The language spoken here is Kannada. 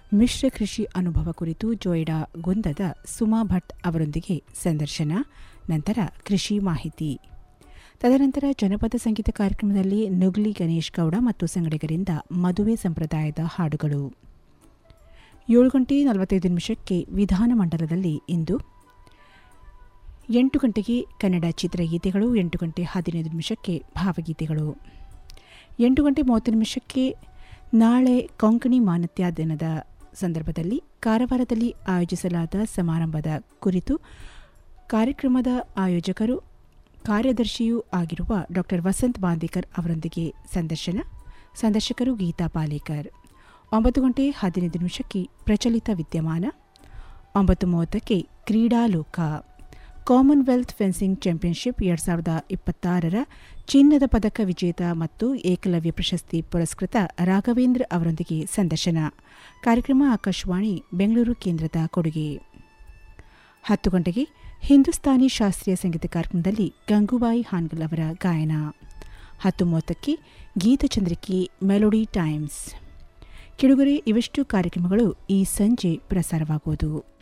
ಮಿಶ್ರ ಕೃಷಿ ಅನುಭವ ಕುರಿತು ಜೋಯಿಡಾ ಗುಂದದ ಸುಮಾ ಭಟ್ ಅವರೊಂದಿಗೆ ಸಂದರ್ಶನ ನಂತರ ಕೃಷಿ ಮಾಹಿತಿ ತದನಂತರ ಜನಪದ ಸಂಗೀತ ಕಾರ್ಯಕ್ರಮದಲ್ಲಿ ನುಗ್ಲಿ ಗಣೇಶ್ ಗೌಡ ಮತ್ತು ಸಂಗಡಿಗರಿಂದ ಮದುವೆ ಸಂಪ್ರದಾಯದ ಹಾಡುಗಳು ಏಳು ಗಂಟೆ ನಲವತ್ತೈದು ನಿಮಿಷಕ್ಕೆ ವಿಧಾನಮಂಡಲದಲ್ಲಿ ಇಂದು ಎಂಟು ಗಂಟೆಗೆ ಕನ್ನಡ ಚಿತ್ರಗೀತೆಗಳು ಎಂಟು ಗಂಟೆ ಹದಿನೈದು ನಿಮಿಷಕ್ಕೆ ಭಾವಗೀತೆಗಳು ಎಂಟು ಗಂಟೆ ಮೂವತ್ತು ನಿಮಿಷಕ್ಕೆ ನಾಳೆ ಕೊಂಕಣಿ ಮಾನ್ಯತಾ ದಿನದ ಸಂದರ್ಭದಲ್ಲಿ ಕಾರವಾರದಲ್ಲಿ ಆಯೋಜಿಸಲಾದ ಸಮಾರಂಭದ ಕುರಿತು ಕಾರ್ಯಕ್ರಮದ ಆಯೋಜಕರು ಕಾರ್ಯದರ್ಶಿಯೂ ಆಗಿರುವ ಡಾ ವಸಂತ್ ಬಾಂದೇಕರ್ ಅವರೊಂದಿಗೆ ಸಂದರ್ಶನ ಸಂದರ್ಶಕರು ಗೀತಾ ಪಾಲೇಕರ್ ಒಂಬತ್ತು ಗಂಟೆ ಹದಿನೈದು ನಿಮಿಷಕ್ಕೆ ಪ್ರಚಲಿತ ವಿದ್ಯಮಾನ ಒಂಬತ್ತು ಮೂವತ್ತಕ್ಕೆ ಕ್ರೀಡಾಲೋಕ ಕಾಮನ್ವೆಲ್ತ್ ಫೆನ್ಸಿಂಗ್ ಚಾಂಪಿಯನ್ಶಿಪ್ ಎರಡು ಸಾವಿರದ ಇಪ್ಪತ್ತಾರರ ಚಿನ್ನದ ಪದಕ ವಿಜೇತ ಮತ್ತು ಏಕಲವ್ಯ ಪ್ರಶಸ್ತಿ ಪುರಸ್ಕೃತ ರಾಘವೇಂದ್ರ ಅವರೊಂದಿಗೆ ಸಂದರ್ಶನ ಕಾರ್ಯಕ್ರಮ ಆಕಾಶವಾಣಿ ಬೆಂಗಳೂರು ಕೇಂದ್ರದ ಕೊಡುಗೆ ಹತ್ತು ಗಂಟೆಗೆ ಹಿಂದೂಸ್ತಾನಿ ಶಾಸ್ತ್ರೀಯ ಸಂಗೀತ ಕಾರ್ಯಕ್ರಮದಲ್ಲಿ ಗಂಗೂಬಾಯಿ ಹಾನ್ಗಲ್ ಅವರ ಗಾಯನ ಹತ್ತು ಮೂವತ್ತಕ್ಕೆ ಗೀತಚಂದ್ರಿಕೆ ಮೆಲೋಡಿ ಟೈಮ್ಸ್ ಕಿಡುಗರೆ ಇವೆಷ್ಟು ಕಾರ್ಯಕ್ರಮಗಳು ಈ ಸಂಜೆ ಪ್ರಸಾರವಾಗುವುದು